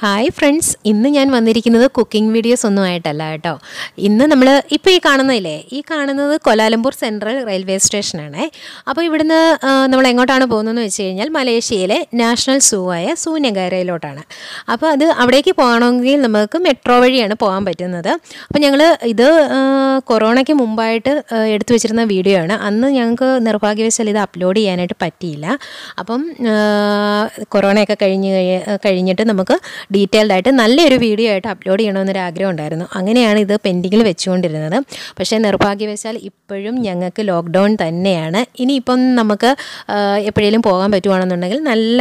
hi friends ഇന്ന് ഞാൻ വന്നിരിക്കുന്നത് കുക്കിംഗ് വീഡിയോസ് ഒന്നും ആയിട്ടല്ല കേട്ടോ ഇന്ന് നമ്മൾ ഇപ്പോൾ ഈ കാണുന്നതില്ലേ ഈ കാണുന്നത് കൊലാലംപൂർ സെൻട്രൽ റെയിൽവേ സ്റ്റേഷനാണേ അപ്പോൾ ഇവിടുന്ന് ആ, നമ്മൾ എങ്ങോട്ടാണ് പോകുന്നതെന്ന് വെച്ച് കഴിഞ്ഞാൽ മലേഷ്യയിലെ നാഷണൽ സൂ ആയ സൂന്യഗാരയിലോട്ടാണ് അപ്പോൾ അത് അവിടേക്ക് പോകണമെങ്കിൽ നമുക്ക് മെട്രോ വഴിയാണ് പോകാൻ പറ്റുന്നത് അപ്പോൾ ഞങ്ങൾ ഇത് ആ, കൊറോണയ്ക്ക് മുമ്പായിട്ട് ആ, എടുത്തു വെച്ചിരുന്ന വീഡിയോ ആണ് അന്ന് ഞങ്ങൾക്ക് നിർഭാഗ്യവശാൽ ഇത് അപ്ലോഡ് ചെയ്യാനായിട്ട് പറ്റിയില്ല അപ്പം ആ, കൊറോണയൊക്കെ കഴിഞ്ഞ് കഴി- കഴിഞ്ഞിട്ട് നമുക്ക് ഡീറ്റെയിൽഡ് ആയിട്ട് നല്ലൊരു വീഡിയോ ആയിട്ട് അപ്ലോഡ് ചെയ്യണമെന്നൊരു ആഗ്രഹം ഉണ്ടായിരുന്നു അങ്ങനെയാണ് ഇത് പെൻഡിങ്ങിൽ വെച്ചുകൊണ്ടിരുന്നത് പക്ഷേ നിർഭാഗ്യവശാൽ ഇപ്പോഴും ഞങ്ങൾക്ക് ലോക്ക്ഡൗൺ തന്നെയാണ് ഇനിയിപ്പം നമുക്ക് എപ്പോഴേലും പോകാൻ പറ്റുവാണെന്നുണ്ടെങ്കിൽ നല്ല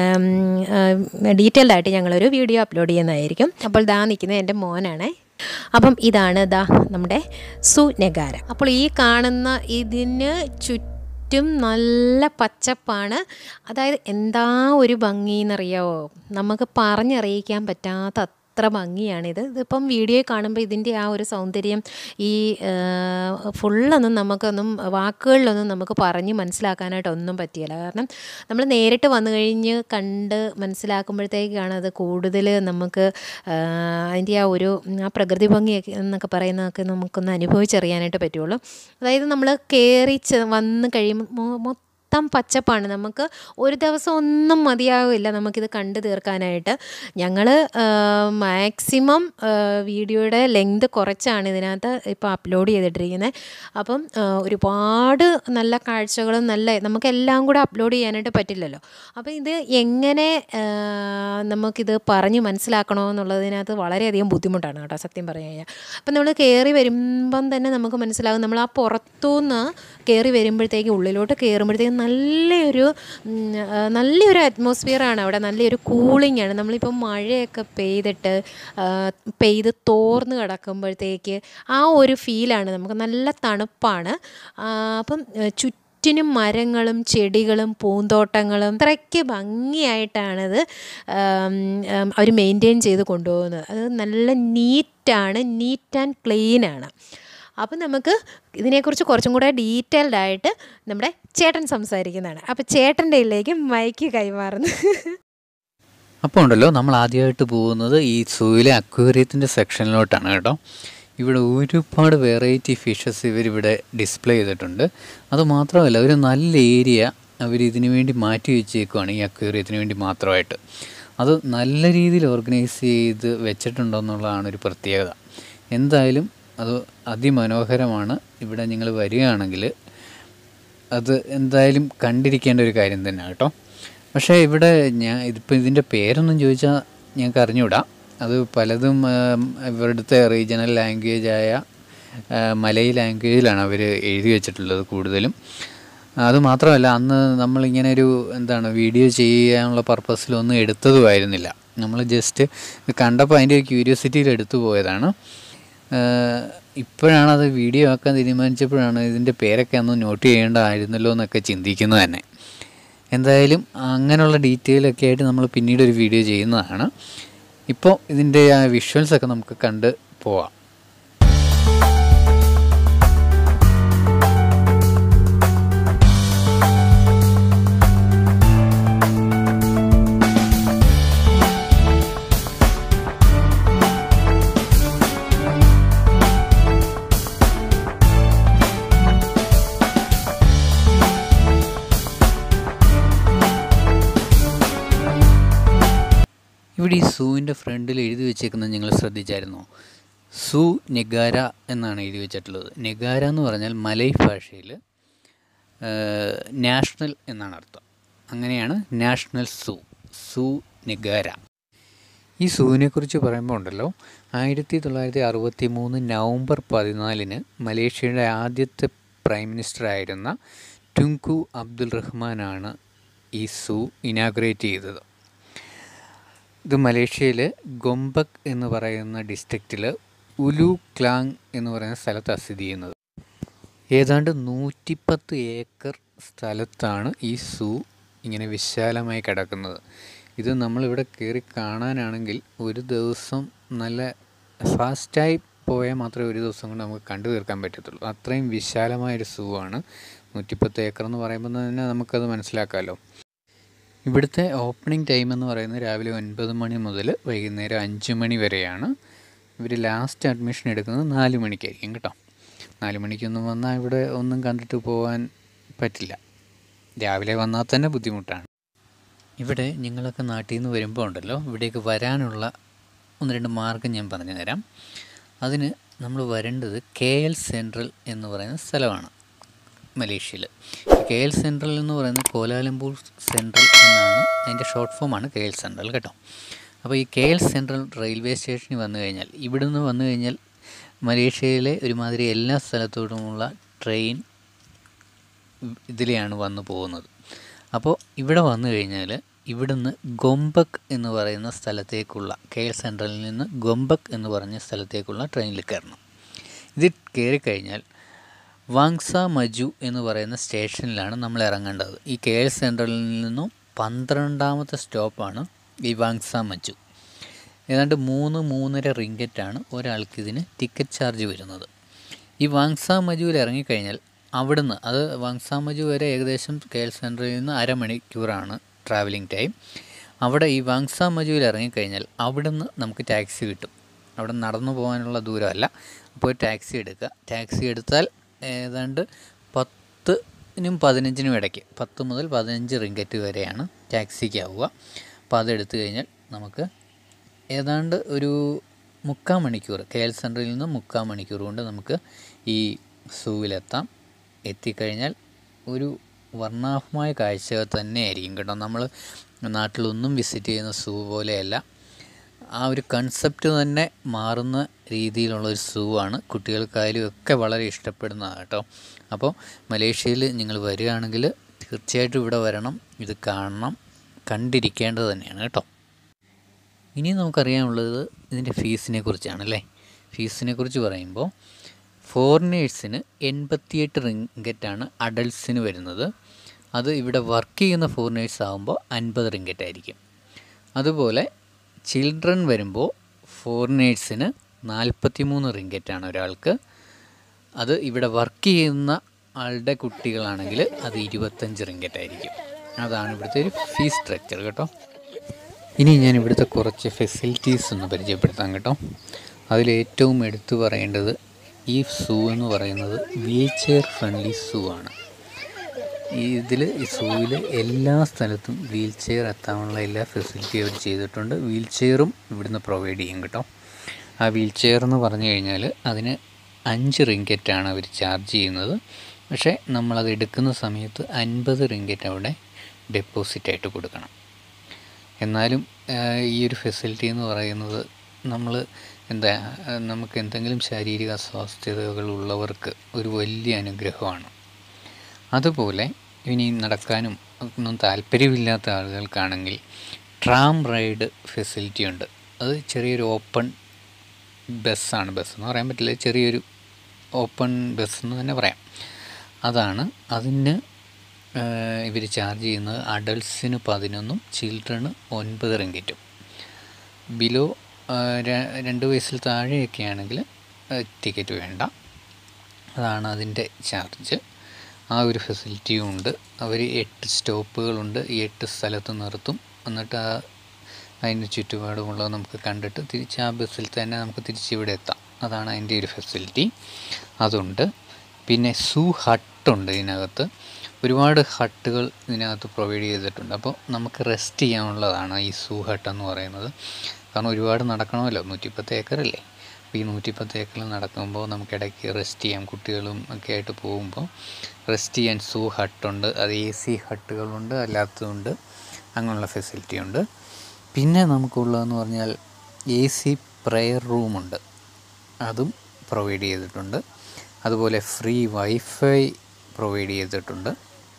ഡീറ്റെയിൽഡ് ആയിട്ട് ഞങ്ങളൊരു വീഡിയോ അപ്ലോഡ് ചെയ്യുന്നതായിരിക്കും അപ്പോൾ ദാ നിൽക്കുന്നത് എൻ്റെ മോനാണേ അപ്പം ഇതാണ് ദാ നമ്മുടെ സുനഗാര അപ്പോൾ ഈ കാണുന്ന ഇതിന് ചുറ്റും ചുറ്റും നല്ല പച്ചപ്പാണ് അതായത് എന്താ ഒരു ഭംഗി എന്നറിയാവോ നമുക്ക് പറഞ്ഞറിയിക്കാൻ പറ്റാത്ത അത്ര ഭംഗിയാണിത് ഇതിപ്പം വീഡിയോ കാണുമ്പോൾ ഇതിൻ്റെ ആ ഒരു സൗന്ദര്യം ഈ ഫുള്ളൊന്നും നമുക്കൊന്നും വാക്കുകളിലൊന്നും നമുക്ക് പറഞ്ഞ് മനസ്സിലാക്കാനായിട്ട് ഒന്നും പറ്റിയില്ല കാരണം നമ്മൾ നേരിട്ട് വന്നു കഴിഞ്ഞ് കണ്ട് മനസ്സിലാക്കുമ്പോഴത്തേക്കാണ് അത് കൂടുതൽ നമുക്ക് ആ, അതിൻ്റെ ആ ഒരു ആ പ്രകൃതി ഭംഗിയൊക്കെ എന്നൊക്കെ പറയുന്നതൊക്കെ നമുക്കൊന്ന് അനുഭവിച്ചറിയാനായിട്ട് പറ്റുള്ളൂ അതായത് നമ്മൾ കയറി ചെ- വന്ന് കഴിയുമ്പോൾ മൊത്തം പച്ചപ്പാണ് നമുക്ക് ഒരു ദിവസം ഒന്നും മതിയാവില്ല നമുക്കിത് കണ്ടു തീർക്കാനായിട്ട് ഞങ്ങൾ മാക്സിമം വീഡിയോയുടെ ലെങ്ത് കുറച്ചാണ് ഇതിനകത്ത് ഇപ്പോൾ അപ്ലോഡ് ചെയ്തിട്ടിരിക്കുന്നത് അപ്പം ആ, ഒരുപാട് നല്ല കാഴ്ചകളും നല്ല നമുക്കെല്ലാം കൂടെ അപ്ലോഡ് ചെയ്യാനായിട്ട് പറ്റില്ലല്ലോ അപ്പോൾ ഇത് എങ്ങനെ ആ, നമുക്കിത് പറഞ്ഞ് മനസ്സിലാക്കണോ എന്നുള്ളതിനകത്ത് വളരെയധികം ബുദ്ധിമുട്ടാണ് കേട്ടോ സത്യം പറഞ്ഞു കഴിഞ്ഞാൽ അപ്പം നമ്മൾ കയറി വരുമ്പം തന്നെ നമുക്ക് മനസ്സിലാകും നമ്മൾ ആ പുറത്തുനിന്ന് കയറി വരുമ്പോഴത്തേക്ക് ഉള്ളിലോട്ട് കയറുമ്പോഴത്തേക്കും നല്ലൊരു ഉം, ആ, നല്ലൊരു അറ്റ്മോസ്ഫിയറാണ് അവിടെ നല്ലൊരു കൂളിംഗ് ആണ് നമ്മളിപ്പം മഴയൊക്കെ പെയ്തിട്ട് ആ, പെയ്ത് തോർന്ന് കിടക്കുമ്പോഴത്തേക്ക് ആ ഒരു ഫീലാണ് നമുക്ക് നല്ല തണുപ്പാണ് ആ, അപ്പം ആ, ചുറ്റിനും മരങ്ങളും ചെടികളും പൂന്തോട്ടങ്ങളും അത്രയ്ക്ക് ഭംഗിയായിട്ടാണത് അവർ മെയിൻറ്റെയിൻ ചെയ്ത് കൊണ്ടുപോകുന്നത് അത് നല്ല നീറ്റാണ് നീറ്റ് ആൻഡ് ക്ലീൻ ആണ് അപ്പം നമുക്ക് ഇതിനെക്കുറിച്ച് കുറച്ചും കൂടെ ഡീറ്റെയിൽഡ് ആയിട്ട് നമ്മുടെ ചേട്ടൻ സംസാരിക്കുന്നതാണ് അപ്പോൾ ചേട്ടൻ്റെ ഇതിലേക്ക് മൈക്ക് കൈമാറുന്നു അപ്പോൾ ഉണ്ടല്ലോ നമ്മൾ ആദ്യമായിട്ട് പോകുന്നത് ഈ സൂയിലെ അക്വേറിയത്തിൻ്റെ സെക്ഷനിലോട്ടാണ് കേട്ടോ ഇവിടെ ഒരുപാട് വെറൈറ്റി ഫിഷസ് ഇവരിവിടെ ഡിസ്പ്ലേ ചെയ്തിട്ടുണ്ട് അത് മാത്രമല്ല ഒരു നല്ല ഏരിയ അവർ ഇതിനു വേണ്ടി മാറ്റി വെച്ചേക്കുവാണ് ഈ അക്വേറിയത്തിന് വേണ്ടി മാത്രമായിട്ട് അത് നല്ല രീതിയിൽ ഓർഗനൈസ് ചെയ്ത് വെച്ചിട്ടുണ്ടെന്നുള്ളതാണ് ഒരു പ്രത്യേകത എന്തായാലും അത് അതിമനോഹരമാണ് ഇവിടെ നിങ്ങൾ വരികയാണെങ്കിൽ അത് എന്തായാലും കണ്ടിരിക്കേണ്ട ഒരു കാര്യം തന്നെ കേട്ടോ പക്ഷേ ഇവിടെ ഞാൻ ഇതിപ്പോൾ ഇതിൻ്റെ പേരൊന്നും ചോദിച്ചാൽ ഞങ്ങൾക്ക് അറിഞ്ഞുകൂടാ അത് പലതും ആം, ഇവിടുത്തെ റീജിയണൽ ലാംഗ്വേജായ മലയി ലാംഗ്വേജിലാണ് അവർ എഴുതി വെച്ചിട്ടുള്ളത് കൂടുതലും അത് മാത്രമല്ല അന്ന് നമ്മളിങ്ങനെ ഒരു എന്താണ് വീഡിയോ ചെയ്യാനുള്ള പർപ്പസിലൊന്നും എടുത്തതുമായിരുന്നില്ല നമ്മൾ ജസ്റ്റ് കണ്ടപ്പോൾ അതിൻ്റെ ഒരു ക്യൂരിയോസിറ്റിയിൽ എടുത്തു പോയതാണ് ആഹ് ഇപ്പോഴാണ് അത് വീഡിയോ ആക്കാൻ തീരുമാനിച്ചപ്പോഴാണ് ഇതിൻ്റെ പേരൊക്കെ അന്ന് നോട്ട് ചെയ്യേണ്ടതായിരുന്നല്ലോ എന്നൊക്കെ ചിന്തിക്കുന്നത് തന്നെ എന്തായാലും അങ്ങനെയുള്ള ഡീറ്റെയിലൊക്കെ ആയിട്ട് നമ്മൾ പിന്നീട് ഒരു വീഡിയോ ചെയ്യുന്നതാണ് ഇപ്പോൾ ഇതിൻ്റെ ആ വിഷ്വൽസ് ഒക്കെ നമുക്ക് കണ്ട് പോവാം ഇവിടെ ഈ സൂവിൻ്റെ ഫ്രണ്ടിൽ എഴുതി വെച്ചേക്കുന്നത് നിങ്ങൾ ശ്രദ്ധിച്ചായിരുന്നോ സു നെഗാര എന്നാണ് എഴുതി വെച്ചിട്ടുള്ളത് നെഗാര എന്ന് പറഞ്ഞാൽ മലൈ ഭാഷയിൽ നാഷണൽ എന്നാണ് അർത്ഥം അങ്ങനെയാണ് നാഷണൽ സൂ സു നെഗാര ഈ സൂവിനെക്കുറിച്ച് പറയുമ്പോൾ ഉണ്ടല്ലോ ആയിരത്തി തൊള്ളായിരത്തി അറുപത്തി മൂന്ന് നവംബർ പതിനാലിന് മലേഷ്യയുടെ ആദ്യത്തെ പ്രൈം മിനിസ്റ്റർ ആയിരുന്ന ടുങ്കു അബ്ദുൽ റഹ്മാനാണ് ഈ സൂ ഇനാഗ്രേറ്റ് ചെയ്തത് ഇത് മലേഷ്യയിലെ ഗൊംബക് എന്ന് പറയുന്ന ഡിസ്ട്രിക്റ്റിൽ ഉലു ക്ലാങ് എന്ന് പറയുന്ന സ്ഥലത്താണ് സ്ഥിതി ചെയ്യുന്നത് ഏതാണ്ട് നൂറ്റിപ്പത്ത് ഏക്കർ സ്ഥലത്താണ് ഈ സൂ ഇങ്ങനെ വിശാലമായി കിടക്കുന്നത് ഇത് നമ്മളിവിടെ കയറി കാണാനാണെങ്കിൽ ഒരു ദിവസം നല്ല ഫാസ്റ്റായി പോയാൽ മാത്രമേ ഒരു ദിവസം കൊണ്ട് നമുക്ക് കണ്ടു തീർക്കാൻ പറ്റത്തുള്ളൂ അത്രയും വിശാലമായൊരു സൂ ആണ് നൂറ്റിപ്പത്ത് ഏക്കർ എന്ന് പറയുമ്പോൾ തന്നെ നമുക്കത് മനസ്സിലാക്കാമല്ലോ ഇവിടുത്തെ ഓപ്പണിംഗ് ടൈം എന്ന് പറയുന്നത് രാവിലെ ഒൻപത് മണി മുതൽ വൈകുന്നേരം അഞ്ച് മണി വരെയാണ് ഇവർ ലാസ്റ്റ് അഡ്മിഷൻ എടുക്കുന്നത് നാല് മണിക്കായിരിക്കും കേട്ടോ നാല് മണിക്കൊന്നും വന്നാൽ ഇവിടെ ഒന്നും കണ്ടിട്ട് പോകാൻ പറ്റില്ല രാവിലെ വന്നാൽ തന്നെ ബുദ്ധിമുട്ടാണ് ഇവിടെ നിങ്ങളൊക്കെ നാട്ടിൽ നിന്ന് വരുമ്പോൾ ഉണ്ടല്ലോ ഇവിടേക്ക് വരാനുള്ള ഒന്ന് രണ്ട് മാർഗം ഞാൻ പറഞ്ഞു തരാം അതിന് നമ്മൾ വരേണ്ടത് കെ എൽ സെൻട്രൽ എന്ന് പറയുന്ന സ്ഥലമാണ് മലേഷ്യയിൽ കെ എൽ സെൻട്രൽ എന്ന് പറയുന്നത് കോലാലംപൂർ സെൻട്രൽ എന്നാണ് അതിൻ്റെ ഷോർട്ട് ഫോമാണ് കെ എൽ സെൻട്രൽ കേട്ടോ അപ്പോൾ ഈ കെ എൽ സെൻട്രൽ റെയിൽവേ സ്റ്റേഷനിൽ വന്നു കഴിഞ്ഞാൽ ഇവിടുന്ന് വന്നു കഴിഞ്ഞാൽ മലേഷ്യയിലെ ഒരുമാതിരി എല്ലാ സ്ഥലത്തോടുമുള്ള ട്രെയിൻ ഇതിലെയാണ് വന്നു പോകുന്നത് അപ്പോൾ ഇവിടെ വന്നു കഴിഞ്ഞാൽ ഇവിടുന്ന് ഗൊമ്പക് എന്ന് പറയുന്ന സ്ഥലത്തേക്കുള്ള കെ എൽ സെൻട്രലിൽ നിന്ന് ഗൊമ്പക് എന്ന് പറഞ്ഞ സ്ഥലത്തേക്കുള്ള ട്രെയിനിൽ കയറണം ഇത് കയറിക്കഴിഞ്ഞാൽ വാങ്സ മജു എന്ന് പറയുന്ന സ്റ്റേഷനിലാണ് നമ്മൾ ഇറങ്ങേണ്ടത് ഈ കെ എൽ സെൻട്രലിൽ നിന്നും പന്ത്രണ്ടാമത്തെ സ്റ്റോപ്പാണ് ഈ വാങ്സ മജു ഏതാണ്ട് മൂന്ന് മൂന്നര റിങ്കറ്റാണ് ഒരാൾക്ക് ഇതിന് ടിക്കറ്റ് ചാർജ് വരുന്നത് ഈ വാങ്സ മജുവിൽ ഇറങ്ങിക്കഴിഞ്ഞാൽ അവിടുന്ന് അത് വാങ്സ മജു വരെ ഏകദേശം കെ എൽ സെൻട്രലിൽ നിന്ന് അരമണിക്കൂറാണ് ട്രാവലിംഗ് ടൈം അവിടെ ഈ വാങ്സ മജുവിൽ ഇറങ്ങിക്കഴിഞ്ഞാൽ അവിടുന്ന് നമുക്ക് ടാക്സി കിട്ടും അവിടെ നടന്നു പോകാനുള്ള ദൂരമല്ല അപ്പോൾ ടാക്സി എടുക്കുക ടാക്സി എടുത്താൽ ഏതാണ്ട് പത്തിനും പതിനഞ്ചിനും ഇടയ്ക്ക് പത്ത് മുതൽ പതിനഞ്ച് റിങ്കറ്റ് വരെയാണ് ടാക്സിക്ക് ആവുക അപ്പോൾ അതെടുത്തു കഴിഞ്ഞാൽ നമുക്ക് ഏതാണ്ട് ഒരു മുക്കാൽ മണിക്കൂർ കെ എൽ സെൻട്രലിൽ നിന്ന് മുക്കാൽ മണിക്കൂർ കൊണ്ട് നമുക്ക് ഈ സൂവിലെത്താം എത്തിക്കഴിഞ്ഞാൽ ഒരു വർണ്ണാഭമായ കാഴ്ച തന്നെയായിരിക്കും കേട്ടോ നമ്മൾ നാട്ടിലൊന്നും വിസിറ്റ് ചെയ്യുന്ന സൂ പോലെയല്ല ആ ഒരു കൺസെപ്റ്റ് തന്നെ മാറുന്ന രീതിയിലുള്ള ഒരു സൂ ആണ് കുട്ടികൾക്കായാലും ഒക്കെ വളരെ ഇഷ്ടപ്പെടുന്നതാണ് കേട്ടോ അപ്പോൾ മലേഷ്യയിൽ നിങ്ങൾ വരികയാണെങ്കിൽ തീർച്ചയായിട്ടും ഇവിടെ വരണം ഇത് കാണണം കണ്ടിരിക്കേണ്ടത് തന്നെയാണ് കേട്ടോ ഇനി നമുക്കറിയാനുള്ളത് ഇതിൻ്റെ ഫീസിനെ കുറിച്ചാണല്ലേ ഫീസിനെ കുറിച്ച് പറയുമ്പോൾ ഫോറിനേഴ്സിന് എൺപത്തിയെട്ട് റിങ്കറ്റാണ് അഡൾട്ട്സിന് വരുന്നത് അത് ഇവിടെ വർക്ക് ചെയ്യുന്ന ഫോറിനേഴ്സ് ആകുമ്പോൾ അൻപത് റിങ്കറ്റ് ആയിരിക്കും അതുപോലെ ചിൽഡ്രൻ വരുമ്പോൾ ഫോറിനേഴ്സിന് നാൽപ്പത്തി മൂന്ന് റിങ്കറ്റാണ് ഒരാൾക്ക് അത് ഇവിടെ വർക്ക് ചെയ്യുന്ന ആളുടെ കുട്ടികളാണെങ്കിൽ അത് ഇരുപത്തഞ്ച് റിങ്കറ്റ് ആയിരിക്കും അതാണ് ഇവിടുത്തെ ഒരു ഫീസ് സ്ട്രക്ചർ കേട്ടോ ഇനി ഞാൻ ഇവിടുത്തെ കുറച്ച് ഫെസിലിറ്റീസ് ഒന്ന് പരിചയപ്പെടുത്താം കേട്ടോ അതിലേറ്റവും എടുത്തു പറയേണ്ടത് ഈ സൂ എന്ന് പറയുന്നത് വീൽ ചെയർ ഫ്രണ്ട്ലി സൂ ആണ് ഈ ഇതിൽ ഈ സൂവിൽ എല്ലാ സ്ഥലത്തും വീൽ ചെയർ എത്താനുള്ള എല്ലാ ഫെസിലിറ്റിയും അവർ ചെയ്തിട്ടുണ്ട് വീൽ ചെയറും ഇവിടുന്ന് പ്രൊവൈഡ് ചെയ്യും കേട്ടോ ആ വീൽ ചെയർ എന്ന് പറഞ്ഞു കഴിഞ്ഞാൽ അതിന് അഞ്ച് റിങ്കറ്റാണ് അവർ ചാർജ് ചെയ്യുന്നത് പക്ഷേ നമ്മളത് എടുക്കുന്ന സമയത്ത് അൻപത് റിങ്കറ്റ് അവിടെ ഡെപ്പോസിറ്റ് ആയിട്ട് കൊടുക്കണം എന്നാലും ഈ ഒരു ഫെസിലിറ്റി എന്ന് പറയുന്നത് നമ്മൾ എന്താ നമുക്ക് എന്തെങ്കിലും ശാരീരിക അസ്വാസ്ഥ്യതകൾ ഉള്ളവർക്ക് ഒരു വലിയ അനുഗ്രഹമാണ് അതുപോലെ ഇനി നടക്കാനും ഒന്നും താല്പര്യമില്ലാത്ത ആളുകൾക്കാണെങ്കിൽ ട്രാം റൈഡ് ഫെസിലിറ്റി ഉണ്ട് അത് ചെറിയൊരു ഓപ്പൺ ബസ്സാണ് ബസ് എന്ന് പറയാൻ പറ്റില്ല ചെറിയൊരു ഓപ്പൺ ബസ് എന്ന് തന്നെ പറയാം അതാണ് അതിന് ഇവർ ചാർജ് ചെയ്യുന്നത് അഡൾട്ട്സിന് പതിനൊന്നും ചിൽഡ്രന് ഒൻപത് റിങ്കറ്റും ബിലോ രണ്ട് വയസ്സിൽ താഴെയൊക്കെ ആണെങ്കിൽ ടിക്കറ്റ് വേണ്ട അതാണ് അതിൻ്റെ ചാർജ് ആ ഒരു ഫെസിലിറ്റിയും ഉണ്ട് അവർ എട്ട് സ്റ്റോപ്പുകളുണ്ട് ഈ എട്ട് സ്ഥലത്ത് നിർത്തും എന്നിട്ട് ആ അതിന് ചുറ്റുപാടുമുള്ളത് നമുക്ക് കണ്ടിട്ട് തിരിച്ച് ആ ബസ്സിൽ തന്നെ നമുക്ക് തിരിച്ച് ഇവിടെ എത്താം അതാണ് അതിൻ്റെ ഒരു ഫെസിലിറ്റി അതുണ്ട് പിന്നെ സൂ ഹട്ടുണ്ട് ഇതിനകത്ത് ഒരുപാട് ഹട്ടുകൾ ഇതിനകത്ത് പ്രൊവൈഡ് ചെയ്തിട്ടുണ്ട് അപ്പോൾ നമുക്ക് റെസ്റ്റ് ചെയ്യാനുള്ളതാണ് ഈ സൂ ഹട്ട് എന്ന് പറയുന്നത് കാരണം ഒരുപാട് നടക്കണമല്ലോ നൂറ്റിപ്പത്ത് ഏക്കറല്ലേ അപ്പോൾ ഈ നൂറ്റിപ്പത്ത് ഏക്കറിൽ നടക്കുമ്പോൾ നമുക്ക് ഇടയ്ക്ക് റെസ്റ്റ് ചെയ്യാം കുട്ടികളും ഒക്കെ ആയിട്ട് പോകുമ്പോൾ റെസ്റ്റ് ചെയ്യാൻ സൂ ഹട്ടുണ്ട് അത് എ സി ഹട്ടുകളുണ്ട് അല്ലാത്തതുണ്ട് അങ്ങനെയുള്ള ഫെസിലിറ്റി ഉണ്ട് പിന്നെ നമുക്കുള്ളതെന്ന് പറഞ്ഞാൽ എ സി പ്രെയർ റൂമുണ്ട് അതും പ്രൊവൈഡ് ചെയ്തിട്ടുണ്ട് അതുപോലെ ഫ്രീ വൈഫൈ പ്രൊവൈഡ് ചെയ്തിട്ടുണ്ട്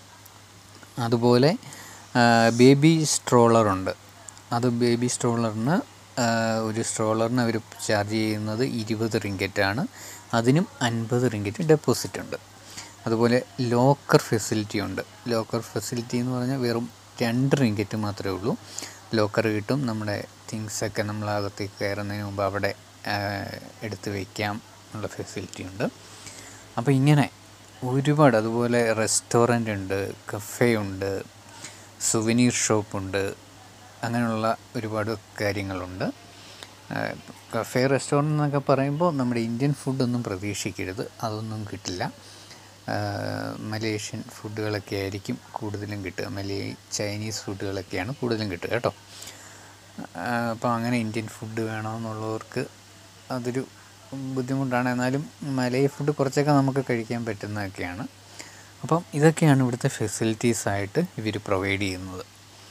അതുപോലെ ബേബി സ്ട്രോളറുണ്ട് അത് ബേബി സ്ട്രോളറിന് ഒരു സ്ട്രോളറിന് അവർ ചാർജ് ചെയ്യുന്നത് ഇരുപത് റിങ്കറ്റാണ് അതിനും അൻപത് റിങ്കറ്റ് ഡെപ്പോസിറ്റ് ഉണ്ട് അതുപോലെ ലോക്കർ ഫെസിലിറ്റി ഉണ്ട് ലോക്കർ ഫെസിലിറ്റി എന്ന് പറഞ്ഞാൽ വെറും രണ്ട് റിങ്കറ്റ് മാത്രമേ ഉള്ളൂ ലോക്കർ കിട്ടും നമ്മുടെ തിങ്സൊക്കെ നമ്മൾ അകത്തേക്ക് കയറുന്നതിന് മുമ്പ് അവിടെ എടുത്ത് വയ്ക്കാം ഉള്ള ഫെസിലിറ്റി ഉണ്ട് അപ്പോൾ ഇങ്ങനെ ഒരുപാട് അതുപോലെ റെസ്റ്റോറൻ്റ് ഉണ്ട് കഫേ ഉണ്ട് സുവനീർ ഷോപ്പുണ്ട് അങ്ങനെയുള്ള ഒരുപാട് കാര്യങ്ങളുണ്ട് കഫേ റെസ്റ്റോറൻറ്റ് എന്നൊക്കെ പറയുമ്പോൾ നമ്മുടെ ഇന്ത്യൻ ഫുഡൊന്നും പ്രതീക്ഷിക്കരുത് അതൊന്നും കിട്ടില്ല ആ, മലേഷ്യൻ ഫുഡുകളൊക്കെ ആയിരിക്കും കൂടുതലും കിട്ടുക മലേ ചൈനീസ് ഫുഡുകളൊക്കെയാണ് കൂടുതലും കിട്ടുക കേട്ടോ അപ്പോൾ അങ്ങനെ ഇന്ത്യൻ ഫുഡ് വേണമെന്നുള്ളവർക്ക് അതൊരു ബുദ്ധിമുട്ടാണ് എന്നാലും മലൈ ഫുഡ് കുറച്ചൊക്കെ നമുക്ക് കഴിക്കാൻ പറ്റുന്നതൊക്കെയാണ് അപ്പം ഇതൊക്കെയാണ് ഇവിടുത്തെ ഫെസിലിറ്റീസ് ആയിട്ട് ഇവർ പ്രൊവൈഡ് ചെയ്യുന്നത്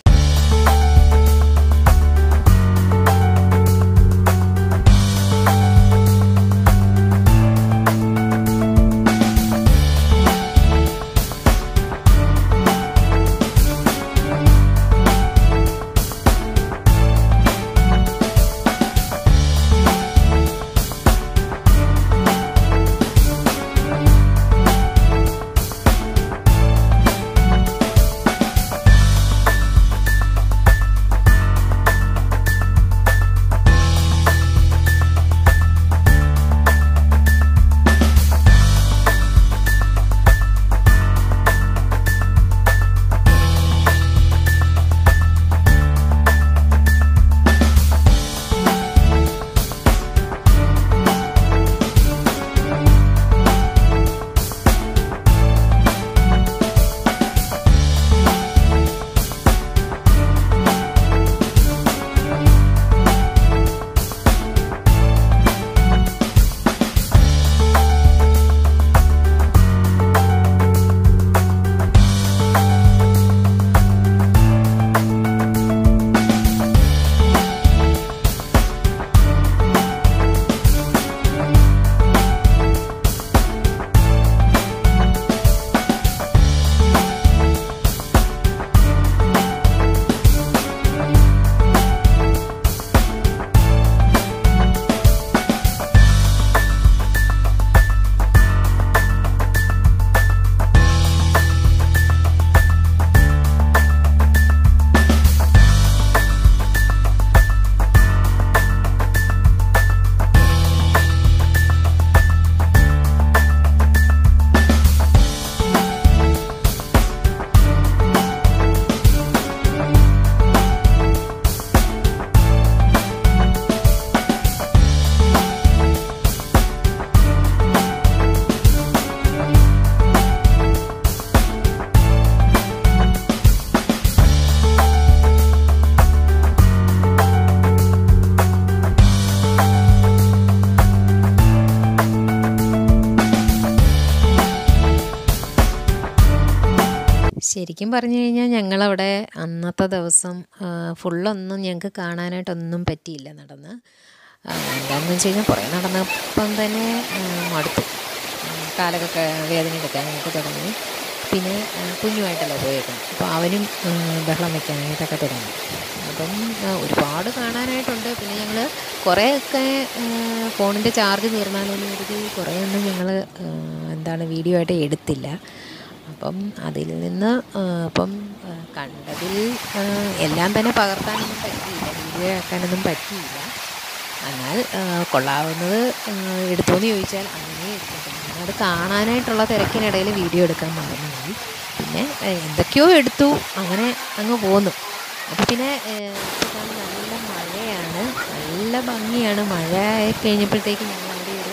ശരിക്കും പറഞ്ഞു കഴിഞ്ഞാൽ ഞങ്ങളവിടെ അന്നത്തെ ദിവസം ആ, ഫുള്ളൊന്നും ഞങ്ങൾക്ക് കാണാനായിട്ടൊന്നും പറ്റിയില്ല നടന്ന് ആ, എന്താണെന്ന് വെച്ച് കഴിഞ്ഞാൽ കുറേ നടന്നപ്പം തന്നെ ആ, മടുത്തു ആ, കാലൊക്കെ വേദന എടുക്കാനായിട്ട് തുടങ്ങി പിന്നെ ആ, കുഞ്ഞുമായിട്ടല്ലേ പോയേക്കുന്നത് അപ്പോൾ അവനും ആ, ബഹളം വെക്കാനായിട്ടൊക്കെ തുടങ്ങി അപ്പം ആ, ഒരുപാട് കാണാനായിട്ടുണ്ട് പിന്നെ ഞങ്ങൾ കുറേയൊക്കെ ആ, ഫോണിൻ്റെ ചാർജ് തീർന്നാലെന്ന് കരുതി കുറേയൊന്നും ഞങ്ങൾ എന്താണ് വീഡിയോ ആയിട്ട് എടുത്തില്ല അപ്പം അതിൽ നിന്ന് ആ, അപ്പം ആ, കണ്ടതിൽ ആ, എല്ലാം തന്നെ പകർത്താനൊന്നും പറ്റിയില്ല വീഡിയോ ആക്കാനൊന്നും പറ്റിയില്ല എന്നാൽ ആ, കൊള്ളാവുന്നത് ആ, എടുത്തോന്ന് ചോദിച്ചാൽ അങ്ങനെ എടുത്തിട്ടുണ്ട് അത് കാണാനായിട്ടുള്ള തിരക്കിനിടയിൽ വീഡിയോ എടുക്കാൻ മറന്നുപോയി പിന്നെ ആ, എന്തൊക്കെയോ എടുത്തു അങ്ങനെ അങ്ങ് പോന്നു അപ്പോൾ പിന്നെ ആ, ഇപ്പം നല്ല മഴയാണ് നല്ല ഭംഗിയാണ് മഴ ആയി കഴിഞ്ഞപ്പോഴത്തേക്ക് ഞങ്ങൾ അവിടെ ഒരു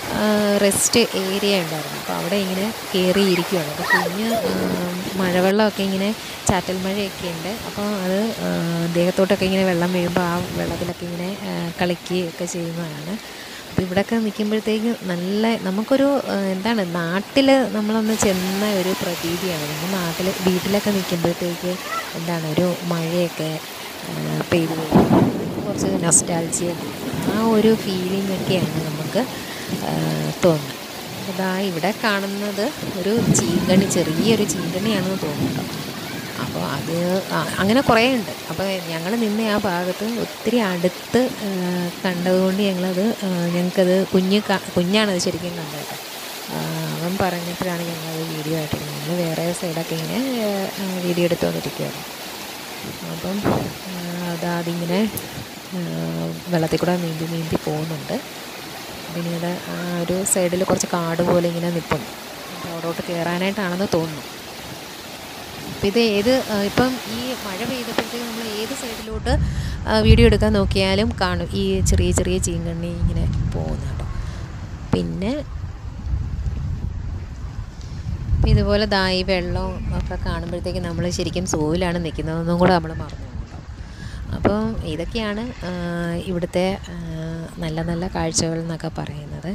റെസ്റ്റ് ഏരിയ ഉണ്ടായിരുന്നു അപ്പോൾ അവിടെ ഇങ്ങനെ കയറിയിരിക്കുകയാണ് അപ്പോൾ കുഞ്ഞ് ആ, മഴവെള്ളമൊക്കെ ഇങ്ങനെ ചാറ്റൽ മഴയൊക്കെ ഉണ്ട് അപ്പോൾ അത് ആ, ദേഹത്തോട്ടൊക്കെ ഇങ്ങനെ വെള്ളം വീഴുമ്പോൾ ആ വെള്ളത്തിലൊക്കെ ഇങ്ങനെ ആ, കളിക്കുകയൊക്കെ ചെയ്യുന്നതാണ് അപ്പോൾ ഇവിടെയൊക്കെ നിൽക്കുമ്പോഴത്തേക്ക് നല്ല നമുക്കൊരു ആ, എന്താണ് നാട്ടിൽ നമ്മളൊന്ന് ചെന്ന ഒരു പ്രതീതിയാണ് നമ്മൾ നാട്ടിൽ വീട്ടിലൊക്കെ നിൽക്കുമ്പോഴത്തേക്ക് എന്താണ് ഒരു മഴയൊക്കെ ആ, പെയ്ത് കഴിയുമ്പോൾ കുറച്ച് നൊസ്റ്റാൾജിയ ആ ഒരു ഫീലിംഗ് ഒക്കെയാണ് നമുക്ക് ആ, തോന്നുന്നത് ഇതാ ഇവിടെ കാണുന്നത് ഒരു ചീങ്കണി ചെറിയൊരു ചീങ്കണിയാണെന്ന് തോന്നുന്നു കേട്ടോ അപ്പോൾ അത് ആ, അങ്ങനെ കുറേ ഉണ്ട് അപ്പോൾ ഞങ്ങൾ നിന്ന ആ ഭാഗത്ത് ഒത്തിരി അടുത്ത് ആ, കണ്ടതുകൊണ്ട് ഞങ്ങളത് ആ, ഞങ്ങൾക്കത് കുഞ്ഞ് ക- കുഞ്ഞാണത് ശരിക്കും കണ്ടത് കേട്ടോ ആ, അവൻ പറഞ്ഞപ്പോഴാണ് ഞങ്ങളത് വീഡിയോ ആയിട്ട് ഞങ്ങൾ വേറെ സൈഡൊക്കെ ഇങ്ങനെ ആ, വീഡിയോ എടുത്ത് വന്നിരിക്കുകയായിരുന്നു അപ്പം ആ, അതാ അതിങ്ങനെ ആ, വെള്ളത്തിൽ കൂടെ നീന്തി നീന്തി പോകുന്നുണ്ട് പിന്നീട് ആ ഒരു സൈഡിൽ കുറച്ച് കാട് പോലെ ഇങ്ങനെ നിൽപ്പുണ്ട് അപ്പോൾ അവിടോട്ട് കയറാനായിട്ടാണെന്ന് തോന്നുന്നു അപ്പം ഇത് ഏത് ആ, ഇപ്പം ഈ മഴ പെയ്തപ്പോഴത്തേക്ക് നമ്മൾ ഏത് സൈഡിലോട്ട് ആ, വീഡിയോ എടുക്കാൻ നോക്കിയാലും കാണും ഈ ചെറിയ ചെറിയ ചീങ്കണ്ണി ഇങ്ങനെ പോകുന്ന കേട്ടോ പിന്നെ അപ്പം ഇതുപോലെ ദായി വെള്ളം ഒക്കെ കാണുമ്പോഴത്തേക്ക് നമ്മൾ ശരിക്കും സൂവിലാണ് നിൽക്കുന്നതെന്നും കൂടെ നമ്മൾ മറന്നു പോകും കേട്ടോ അപ്പം ഇതൊക്കെയാണ് ആ, ഇവിടുത്തെ ആ, നല്ല നല്ല കാഴ്ചകൾ എന്നൊക്കെ പറയുന്നത്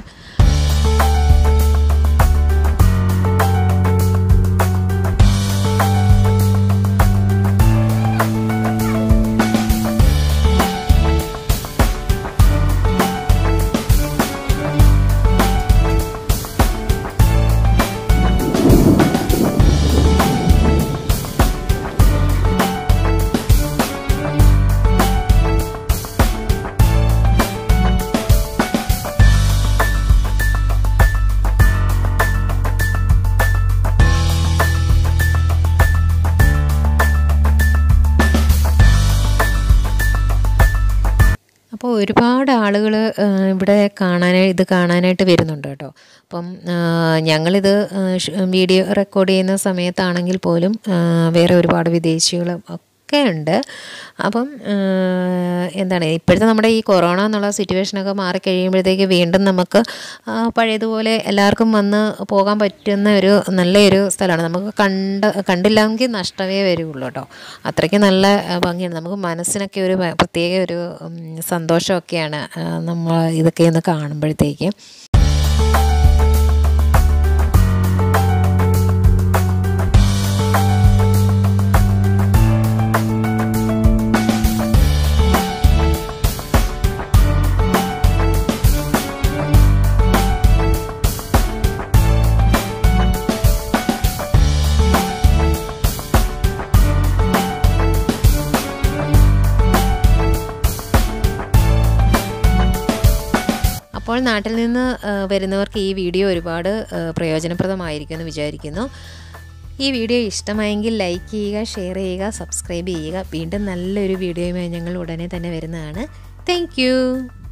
അപ്പോൾ ഒരുപാട് ആളുകൾ ഇവിടെ കാണാനായി ഇത് കാണാനായിട്ട് വരുന്നുണ്ട് കേട്ടോ അപ്പം ആ, ഞങ്ങളിത് ആ, ഷ്- വീഡിയോ റെക്കോർഡ് ചെയ്യുന്ന സമയത്താണെങ്കിൽ പോലും ആ, വേറെ ഒരുപാട് വിദേശികളും ഒക്കെ ഉണ്ട് അപ്പം ആ, എന്താണ് ഇപ്പോഴത്തെ നമ്മുടെ ഈ കൊറോണ എന്നുള്ള സിറ്റുവേഷനൊക്കെ മാറിക്കഴിയുമ്പോഴത്തേക്ക് വീണ്ടും നമുക്ക് ആ, പഴയതുപോലെ എല്ലാവർക്കും വന്ന് പോകാൻ പറ്റുന്ന ഒരു നല്ലൊരു സ്ഥലമാണ് നമുക്ക് കണ്ട കണ്ടില്ലെങ്കിൽ നഷ്ടമേ വരുള്ളൂ കേട്ടോ അത്രയ്ക്ക് നല്ല ആ, ഭംഗിയാണ് നമുക്ക് മനസ്സിനൊക്കെ ഒരു ഭ- പ്രത്യേക ഒരു ഉം, സന്തോഷമൊക്കെയാണ് ആ, നമ്മൾ ഇതൊക്കെ ഒന്ന് കാണുമ്പോഴത്തേക്ക് അപ്പോൾ നാട്ടിൽ നിന്ന് ആ, വരുന്നവർക്ക് ഈ വീഡിയോ ഒരുപാട് ആ, പ്രയോജനപ്രദമായിരിക്കും എന്ന് വിചാരിക്കുന്നു ഈ വീഡിയോ ഇഷ്ടമായെങ്കിൽ ലൈക്ക് ചെയ്യുക ഷെയർ ചെയ്യുക സബ്സ്ക്രൈബ് ചെയ്യുക വീണ്ടും നല്ലൊരു വീഡിയോയുമായി ഞങ്ങൾ ഉടനെ തന്നെ വരുന്നതാണ് താങ്ക്